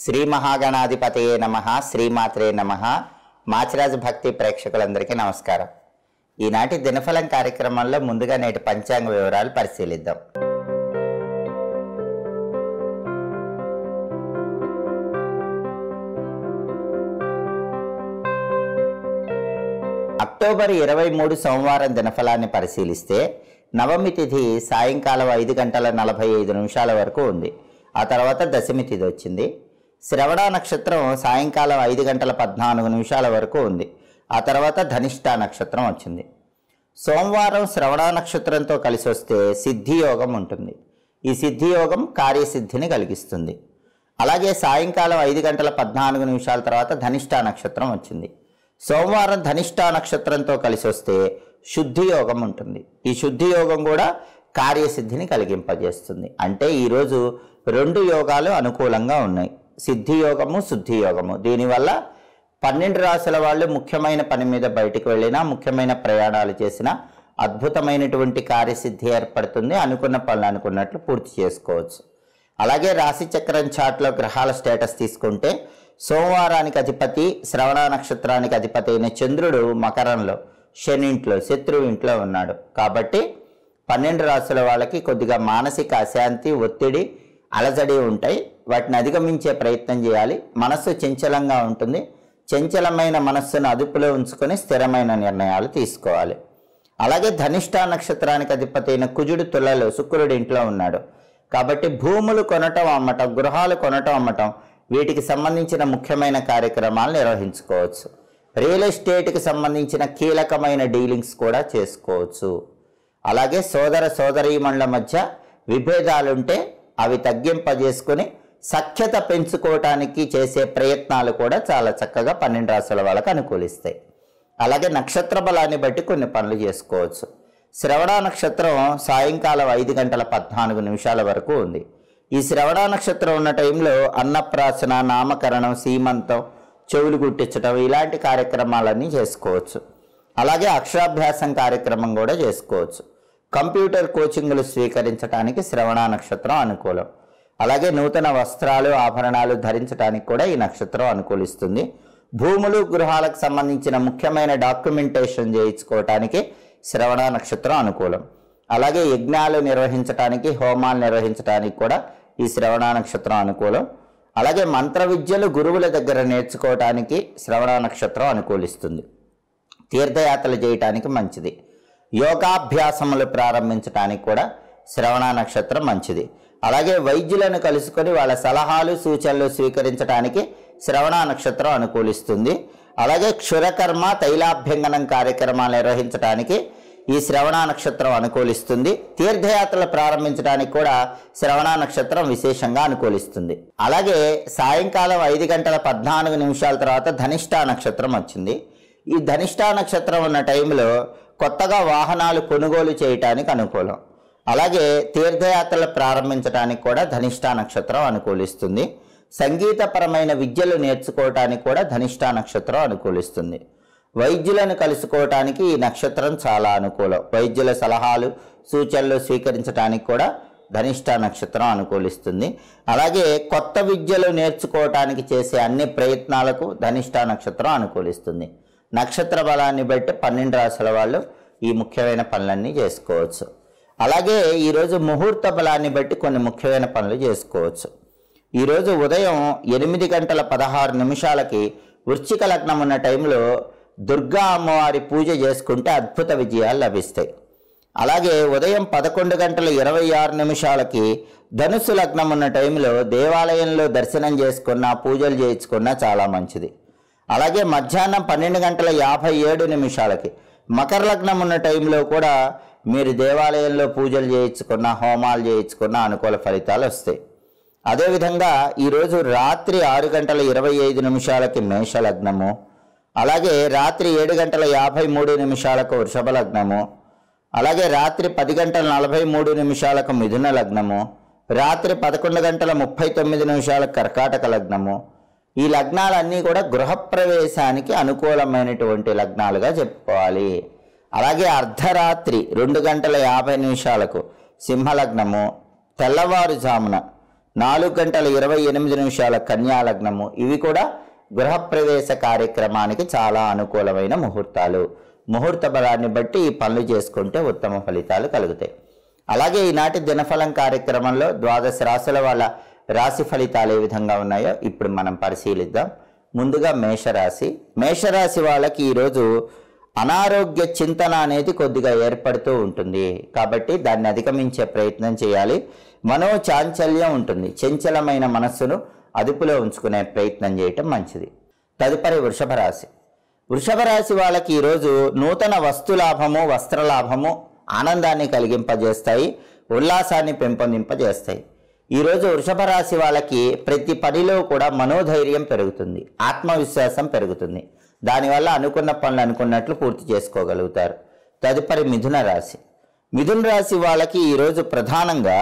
శ్రీ మహాగణాధిపతయే నమ శ్రీమాత్రే నమ మాచిరాజు భక్తి ప్రేక్షకులందరికీ నమస్కారం ఈనాటి దినఫలం కార్యక్రమంలో ముందుగా నేటి పంచాంగ వివరాలు పరిశీలిద్దాం అక్టోబర్ ఇరవై మూడు సోమవారం దినఫలాన్ని పరిశీలిస్తే నవమి తిథి సాయంకాలం ఐదు గంటల నలభై ఐదు నిమిషాల వరకు ఉంది ఆ తర్వాత దశమి తిథి వచ్చింది శ్రవణ నక్షత్రం సాయంకాలం ఐదు గంటల పద్నాలుగు నిమిషాల వరకు ఉంది ఆ తర్వాత ధనిష్ట నక్షత్రం వచ్చింది సోమవారం శ్రవణ నక్షత్రంతో కలిసి వస్తే సిద్ధి యోగం ఉంటుంది ఈ సిద్ధి యోగం కార్యసిద్ధిని కలిగిస్తుంది అలాగే సాయంకాలం ఐదు గంటల పద్నాలుగు నిమిషాల తర్వాత ధనిష్ట నక్షత్రం వచ్చింది సోమవారం ధనిష్ట నక్షత్రంతో కలిసి వస్తే శుద్ధి యోగం ఉంటుంది ఈ శుద్ధి యోగం కూడా కార్యసిద్ధిని కలిగింపజేస్తుంది అంటే ఈరోజు రెండు యోగాలు అనుకూలంగా ఉన్నాయి సిద్ధి యోగము శుద్ధి యోగము దీనివల్ల పన్నెండు రాసుల వాళ్ళు ముఖ్యమైన పని మీద బయటికి వెళ్ళినా ముఖ్యమైన ప్రయాణాలు చేసినా అద్భుతమైనటువంటి కార్యసిద్ధి ఏర్పడుతుంది అనుకున్న పనులు అనుకున్నట్లు పూర్తి చేసుకోవచ్చు అలాగే రాశి చక్రం చాట్లో గ్రహాల స్టేటస్ తీసుకుంటే సోమవారానికి అధిపతి శ్రవణ నక్షత్రానికి అధిపతి అయిన చంద్రుడు మకరంలో శని ఇంట్లో శత్రువు ఇంట్లో ఉన్నాడు కాబట్టి పన్నెండు రాసుల వాళ్ళకి కొద్దిగా మానసిక అశాంతి ఒత్తిడి అలజడి ఉంటాయి వాటిని అధిగమించే ప్రయత్నం చేయాలి మనస్సు చంచలంగా ఉంటుంది చంచలమైన మనస్సును అదుపులో ఉంచుకొని స్థిరమైన నిర్ణయాలు తీసుకోవాలి అలాగే ధనిష్ట నక్షత్రానికి అధిపతి అయిన కుజుడు తులలో శుక్రుడి ఇంట్లో ఉన్నాడు కాబట్టి భూములు కొనటం అమ్మటం గృహాలు కొనటం అమ్మటం వీటికి సంబంధించిన ముఖ్యమైన కార్యక్రమాలు నిర్వహించుకోవచ్చు రియల్ ఎస్టేట్కి సంబంధించిన కీలకమైన డీలింగ్స్ కూడా చేసుకోవచ్చు అలాగే సోదర సోదరీమణుల మధ్య విభేదాలుంటే అవి తగ్గింపజేసుకుని సఖ్యత పెంచుకోవటానికి చేసే ప్రయత్నాలు కూడా చాలా చక్కగా పన్నెండు రాసుల వాళ్ళకు అనుకూలిస్తాయి అలాగే నక్షత్ర బలాన్ని బట్టి కొన్ని పనులు చేసుకోవచ్చు శ్రవణ నక్షత్రం సాయంకాలం ఐదు గంటల పద్నాలుగు నిమిషాల వరకు ఉంది ఈ శ్రవణ నక్షత్రం ఉన్న టైంలో అన్నప్రాసన నామకరణం సీమంతం చెవులు గుట్టించడం ఇలాంటి కార్యక్రమాలన్నీ చేసుకోవచ్చు అలాగే అక్షరాభ్యాసం కార్యక్రమం కూడా చేసుకోవచ్చు కంప్యూటర్ కోచింగ్లు స్వీకరించడానికి శ్రవణ నక్షత్రం అనుకూలం అలాగే నూతన వస్త్రాలు ఆభరణాలు ధరించడానికి కూడా ఈ నక్షత్రం అనుకూలిస్తుంది భూములు గృహాలకు సంబంధించిన ముఖ్యమైన డాక్యుమెంటేషన్ చేయించుకోవటానికి శ్రవణ నక్షత్రం అనుకూలం అలాగే యజ్ఞాలు నిర్వహించడానికి హోమాలు నిర్వహించడానికి కూడా ఈ శ్రవణ నక్షత్రం అనుకూలం అలాగే మంత్ర విద్యలు గురువుల దగ్గర నేర్చుకోవటానికి శ్రవణ నక్షత్రం అనుకూలిస్తుంది తీర్థయాత్రలు చేయటానికి మంచిది యోగాభ్యాసములు ప్రారంభించడానికి కూడా శ్రవణ నక్షత్రం మంచిది అలాగే వైద్యులను కలుసుకొని వాళ్ళ సలహాలు సూచనలు స్వీకరించడానికి శ్రవణ నక్షత్రం అనుకూలిస్తుంది అలాగే క్షురకర్మ తైలాభ్యంగనం కార్యక్రమాలు నిర్వహించడానికి ఈ శ్రవణ నక్షత్రం అనుకూలిస్తుంది తీర్థయాత్రలు ప్రారంభించడానికి కూడా శ్రవణ నక్షత్రం విశేషంగా అనుకూలిస్తుంది అలాగే సాయంకాలం ఐదు గంటల పద్నాలుగు నిమిషాల తర్వాత ధనిష్ట నక్షత్రం వచ్చింది ఈ ధనిష్ట నక్షత్రం ఉన్న టైంలో కొత్తగా వాహనాలు కొనుగోలు చేయటానికి అనుకూలం అలాగే తీర్థయాత్రలు ప్రారంభించడానికి కూడా ధనిష్ట నక్షత్రం అనుకూలిస్తుంది సంగీతపరమైన విద్యలు నేర్చుకోవటానికి కూడా ధనిష్ట నక్షత్రం అనుకూలిస్తుంది వైద్యులను కలుసుకోవటానికి ఈ నక్షత్రం చాలా అనుకూలం వైద్యుల సలహాలు సూచనలు స్వీకరించడానికి కూడా ధనిష్ట నక్షత్రం అనుకూలిస్తుంది అలాగే కొత్త విద్యలు నేర్చుకోవటానికి చేసే అన్ని ప్రయత్నాలకు ధనిష్ట నక్షత్రం అనుకూలిస్తుంది నక్షత్ర బలాన్ని బట్టి పన్నెండు రాసుల వాళ్ళు ఈ ముఖ్యమైన పనులన్నీ చేసుకోవచ్చు అలాగే ఈరోజు ముహూర్త బలాన్ని బట్టి కొన్ని ముఖ్యమైన పనులు చేసుకోవచ్చు ఈరోజు ఉదయం ఎనిమిది గంటల పదహారు నిమిషాలకి వృశ్చిక లగ్నం ఉన్న టైంలో దుర్గా అమ్మవారి పూజ చేసుకుంటే అద్భుత విజయాలు లభిస్తాయి అలాగే ఉదయం పదకొండు గంటల ఇరవై ఆరు నిమిషాలకి ధనుసు లగ్నం ఉన్న టైంలో దేవాలయంలో దర్శనం చేసుకున్న పూజలు చేయించుకున్న చాలా మంచిది అలాగే మధ్యాహ్నం పన్నెండు గంటల యాభై ఏడు నిమిషాలకి మకర లగ్నం ఉన్న టైంలో కూడా మీరు దేవాలయంలో పూజలు చేయించుకున్న హోమాలు చేయించుకున్న అనుకూల ఫలితాలు వస్తాయి అదేవిధంగా ఈరోజు రాత్రి ఆరు గంటల ఇరవై ఐదు నిమిషాలకి మేష లగ్నము అలాగే రాత్రి ఏడు గంటల యాభై మూడు నిమిషాలకు వృషభ లగ్నము అలాగే రాత్రి పది గంటల నలభై మూడు నిమిషాలకు మిథున లగ్నము రాత్రి పదకొండు గంటల ముప్పై తొమ్మిది నిమిషాలకు కర్కాటక లగ్నము ఈ లగ్నాలన్నీ కూడా గృహప్రవేశానికి అనుకూలమైనటువంటి లగ్నాలుగా చెప్పుకోవాలి అలాగే అర్ధరాత్రి రెండు గంటల యాభై నిమిషాలకు సింహలగ్నము తెల్లవారుజామున నాలుగు గంటల ఇరవై ఎనిమిది నిమిషాల కన్యా లగ్నము ఇవి కూడా గృహప్రవేశ కార్యక్రమానికి చాలా అనుకూలమైన ముహూర్తాలు ముహూర్త బలాన్ని బట్టి ఈ పనులు చేసుకుంటే ఉత్తమ ఫలితాలు కలుగుతాయి అలాగే ఈనాటి దినఫలం కార్యక్రమంలో ద్వాదశ రాశుల వాళ్ళ రాశి ఫలితాలు ఏ విధంగా ఉన్నాయో ఇప్పుడు మనం పరిశీలిద్దాం ముందుగా మేషరాశి మేషరాశి వాళ్ళకి ఈరోజు అనారోగ్య చింతన అనేది కొద్దిగా ఏర్పడుతూ ఉంటుంది కాబట్టి దాన్ని అధిగమించే ప్రయత్నం చేయాలి మనో చాంచల్యం ఉంటుంది చంచలమైన మనస్సును అదుపులో ఉంచుకునే ప్రయత్నం చేయటం మంచిది తదుపరి వృషభ రాశి వృషభ రాశి వాళ్ళకి ఈరోజు నూతన వస్తు లాభము వస్త్ర లాభము ఆనందాన్ని కలిగింపజేస్తాయి ఉల్లాసాన్ని పెంపొందింపజేస్తాయి ఈరోజు వృషభ రాశి వాళ్ళకి ప్రతి పనిలో కూడా మనోధైర్యం పెరుగుతుంది ఆత్మవిశ్వాసం పెరుగుతుంది దానివల్ల అనుకున్న పనులు అనుకున్నట్లు పూర్తి చేసుకోగలుగుతారు తదుపరి మిథున రాశి మిథున రాశి వాళ్ళకి ఈరోజు ప్రధానంగా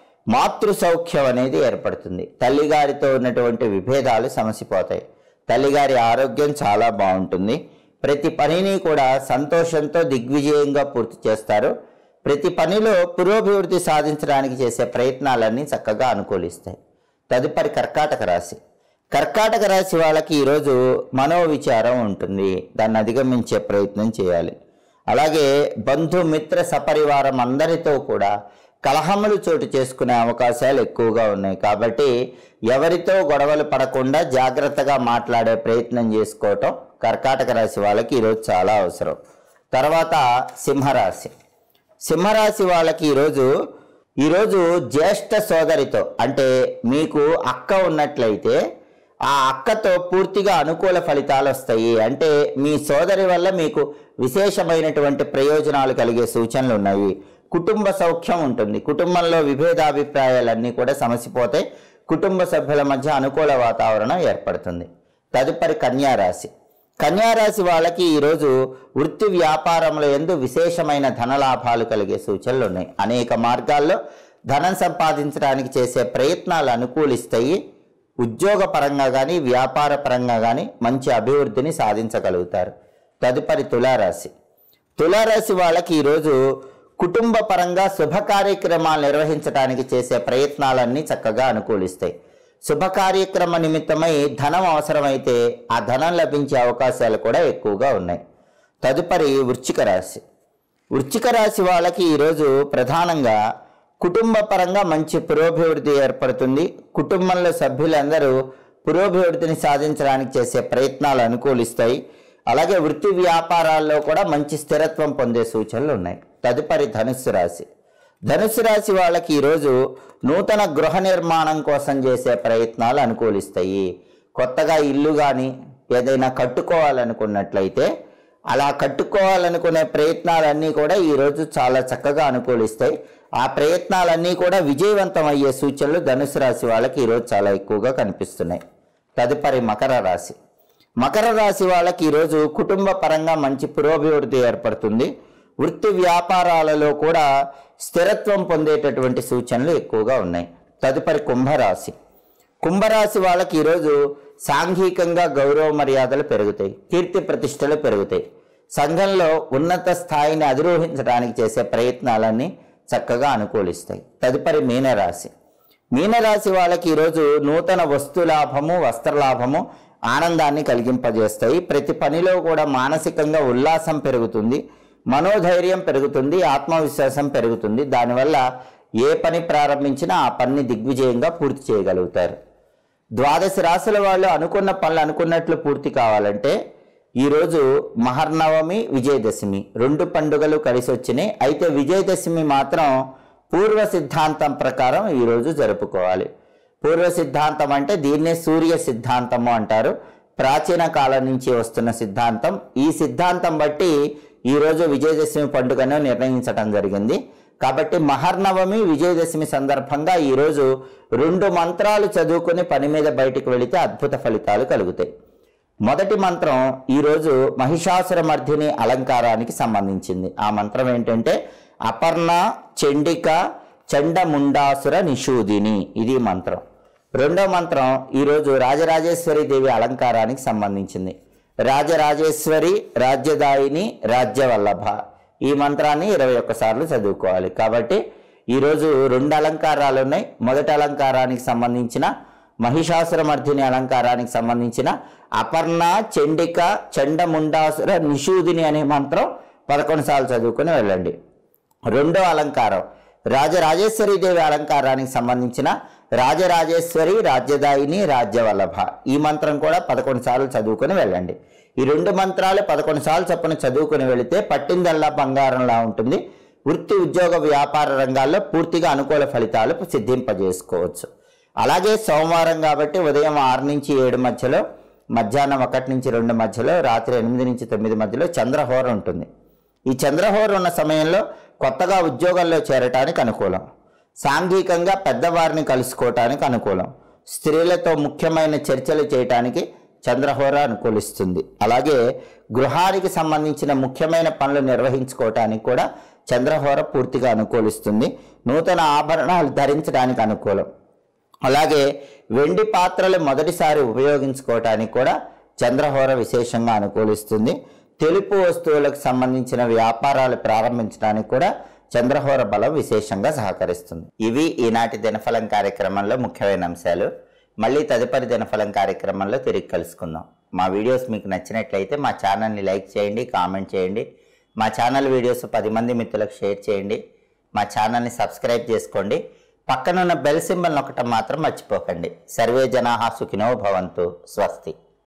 మాతృ సౌఖ్యం అనేది ఏర్పడుతుంది తల్లిగారితో ఉన్నటువంటి విభేదాలు సమసిపోతాయి తల్లిగారి ఆరోగ్యం చాలా బాగుంటుంది ప్రతి పనిని కూడా సంతోషంతో దిగ్విజయంగా పూర్తి చేస్తారు ప్రతి పనిలో పురోభివృద్ధి సాధించడానికి చేసే ప్రయత్నాలన్నీ చక్కగా అనుకూలిస్తాయి తదుపరి కర్కాటక రాశి కర్కాటక రాశి వాళ్ళకి ఈరోజు మనోవిచారం ఉంటుంది దాన్ని అధిగమించే ప్రయత్నం చేయాలి అలాగే బంధుమిత్ర సపరివారం అందరితో కూడా కలహములు చోటు చేసుకునే అవకాశాలు ఎక్కువగా ఉన్నాయి కాబట్టి ఎవరితో గొడవలు పడకుండా జాగ్రత్తగా మాట్లాడే ప్రయత్నం చేసుకోవటం కర్కాటక రాశి వాళ్ళకి ఈరోజు చాలా అవసరం తర్వాత సింహరాశి సింహరాశి వాళ్ళకి ఈరోజు ఈరోజు జ్యేష్ఠ సోదరితో అంటే మీకు అక్క ఉన్నట్లయితే ఆ అక్కతో పూర్తిగా అనుకూల ఫలితాలు వస్తాయి అంటే మీ సోదరి వల్ల మీకు విశేషమైనటువంటి ప్రయోజనాలు కలిగే సూచనలు ఉన్నాయి కుటుంబ సౌఖ్యం ఉంటుంది కుటుంబంలో విభేదాభిప్రాయాలన్నీ కూడా సమసిపోతాయి కుటుంబ సభ్యుల మధ్య అనుకూల వాతావరణం ఏర్పడుతుంది తదుపరి కన్యా రాశి కన్యారాశి వాళ్ళకి ఈరోజు వృత్తి వ్యాపారంలో ఎందు విశేషమైన ధనలాభాలు కలిగే సూచనలు ఉన్నాయి అనేక మార్గాల్లో ధనం సంపాదించడానికి చేసే ప్రయత్నాలు అనుకూలిస్తాయి ఉద్యోగ పరంగా కానీ వ్యాపార పరంగా కానీ మంచి అభివృద్ధిని సాధించగలుగుతారు తదుపరి తులారాశి తులారాశి వాళ్ళకి ఈరోజు కుటుంబ పరంగా శుభ కార్యక్రమాలు నిర్వహించడానికి చేసే ప్రయత్నాలన్నీ చక్కగా అనుకూలిస్తాయి శుభ కార్యక్రమ నిమిత్తమై ధనం అవసరమైతే ఆ ధనం లభించే అవకాశాలు కూడా ఎక్కువగా ఉన్నాయి తదుపరి వృశ్చిక రాశి వృశ్చిక రాశి వాళ్ళకి ఈరోజు ప్రధానంగా కుటుంబ పరంగా మంచి పురోభివృద్ధి ఏర్పడుతుంది కుటుంబంలో సభ్యులందరూ పురోభివృద్ధిని సాధించడానికి చేసే ప్రయత్నాలు అనుకూలిస్తాయి అలాగే వృత్తి వ్యాపారాల్లో కూడా మంచి స్థిరత్వం పొందే సూచనలు ఉన్నాయి తదుపరి ధనుస్సు రాశి ధనుసు రాశి వాళ్ళకి ఈరోజు నూతన గృహ నిర్మాణం కోసం చేసే ప్రయత్నాలు అనుకూలిస్తాయి కొత్తగా ఇల్లు కానీ ఏదైనా కట్టుకోవాలనుకున్నట్లయితే అలా కట్టుకోవాలనుకునే ప్రయత్నాలన్నీ కూడా ఈరోజు చాలా చక్కగా అనుకూలిస్తాయి ఆ ప్రయత్నాలన్నీ కూడా విజయవంతం అయ్యే సూచనలు ధనుసు రాశి వాళ్ళకి ఈరోజు చాలా ఎక్కువగా కనిపిస్తున్నాయి తదుపరి మకర రాశి మకర రాశి వాళ్ళకి ఈరోజు కుటుంబ పరంగా మంచి పురోభివృద్ధి ఏర్పడుతుంది వృత్తి వ్యాపారాలలో కూడా స్థిరత్వం పొందేటటువంటి సూచనలు ఎక్కువగా ఉన్నాయి తదుపరి కుంభరాశి కుంభరాశి వాళ్ళకి ఈరోజు సాంఘికంగా గౌరవ మర్యాదలు పెరుగుతాయి కీర్తి ప్రతిష్టలు పెరుగుతాయి సంఘంలో ఉన్నత స్థాయిని అధిరోహించడానికి చేసే ప్రయత్నాలన్నీ చక్కగా అనుకూలిస్తాయి తదుపరి మీనరాశి మీనరాశి వాళ్ళకి ఈరోజు నూతన వస్తు లాభము వస్త్ర లాభము ఆనందాన్ని కలిగింపజేస్తాయి ప్రతి పనిలో కూడా మానసికంగా ఉల్లాసం పెరుగుతుంది మనోధైర్యం పెరుగుతుంది ఆత్మవిశ్వాసం పెరుగుతుంది దానివల్ల ఏ పని ప్రారంభించినా ఆ పనిని దిగ్విజయంగా పూర్తి చేయగలుగుతారు ద్వాదశ రాశుల వాళ్ళు అనుకున్న పనులు అనుకున్నట్లు పూర్తి కావాలంటే ఈరోజు మహర్నవమి విజయదశమి రెండు పండుగలు కలిసి వచ్చినాయి అయితే విజయదశమి మాత్రం పూర్వ సిద్ధాంతం ప్రకారం ఈరోజు జరుపుకోవాలి పూర్వ సిద్ధాంతం అంటే దీన్నే సూర్య సిద్ధాంతము అంటారు ప్రాచీన కాలం నుంచి వస్తున్న సిద్ధాంతం ఈ సిద్ధాంతం బట్టి ఈరోజు విజయదశమి పండుగను నిర్ణయించడం జరిగింది కాబట్టి మహర్నవమి విజయదశమి సందర్భంగా ఈరోజు రెండు మంత్రాలు చదువుకుని పని మీద బయటికి వెళితే అద్భుత ఫలితాలు కలుగుతాయి మొదటి మంత్రం ఈరోజు మహిషాసురమర్ధిని అలంకారానికి సంబంధించింది ఆ మంత్రం ఏంటంటే అపర్ణ చండిక చండముండాసుర నిషూదిని ఇది మంత్రం రెండో మంత్రం ఈరోజు రాజరాజేశ్వరి దేవి అలంకారానికి సంబంధించింది రాజరాజేశ్వరి రాజ్యదాయిని రాజ్యవల్లభ ఈ మంత్రాన్ని ఇరవై ఒక్కసార్లు చదువుకోవాలి కాబట్టి ఈరోజు రెండు అలంకారాలు ఉన్నాయి మొదటి అలంకారానికి సంబంధించిన మహిషాసురమర్ధిని అలంకారానికి సంబంధించిన అపర్ణ చండిక చండముండాసుర నిషూదిని అనే మంత్రం పదకొండు సార్లు చదువుకొని వెళ్ళండి రెండో అలంకారం రాజరాజేశ్వరి దేవి అలంకారానికి సంబంధించిన రాజరాజేశ్వరి రాజ్యదాయిని రాజ్యవల్లభ ఈ మంత్రం కూడా పదకొండు సార్లు చదువుకొని వెళ్ళండి ఈ రెండు మంత్రాలు పదకొండు సార్లు చొప్పున చదువుకొని వెళితే పట్టిందల్లా బంగారంలా ఉంటుంది వృత్తి ఉద్యోగ వ్యాపార రంగాల్లో పూర్తిగా అనుకూల ఫలితాలు సిద్ధింపజేసుకోవచ్చు అలాగే సోమవారం కాబట్టి ఉదయం ఆరు నుంచి ఏడు మధ్యలో మధ్యాహ్నం ఒకటి నుంచి రెండు మధ్యలో రాత్రి ఎనిమిది నుంచి తొమ్మిది మధ్యలో చంద్రహోర ఉంటుంది ఈ చంద్రహోర ఉన్న సమయంలో కొత్తగా ఉద్యోగంలో చేరటానికి అనుకూలం సాంఘికంగా పెద్దవారిని కలుసుకోవటానికి అనుకూలం స్త్రీలతో ముఖ్యమైన చర్చలు చేయటానికి చంద్రహోర అనుకూలిస్తుంది అలాగే గృహానికి సంబంధించిన ముఖ్యమైన పనులు నిర్వహించుకోవటానికి కూడా చంద్రహోర పూర్తిగా అనుకూలిస్తుంది నూతన ఆభరణాలు ధరించడానికి అనుకూలం అలాగే వెండి పాత్రలు మొదటిసారి ఉపయోగించుకోవటానికి కూడా చంద్రహోర విశేషంగా అనుకూలిస్తుంది తెలుపు వస్తువులకు సంబంధించిన వ్యాపారాలు ప్రారంభించడానికి కూడా చంద్రహోర బలం విశేషంగా సహకరిస్తుంది ఇవి ఈనాటి దినఫలం కార్యక్రమంలో ముఖ్యమైన అంశాలు మళ్ళీ తదుపరి దినఫలం కార్యక్రమంలో తిరిగి కలుసుకుందాం మా వీడియోస్ మీకు నచ్చినట్లయితే మా ఛానల్ని లైక్ చేయండి కామెంట్ చేయండి మా ఛానల్ వీడియోస్ పది మంది మిత్రులకు షేర్ చేయండి మా ఛానల్ని సబ్స్క్రైబ్ చేసుకోండి పక్కనున్న బెల్ సింబల్ నొక్కటం మాత్రం మర్చిపోకండి సర్వే జనాహా సుఖినో భవంతు స్వస్తి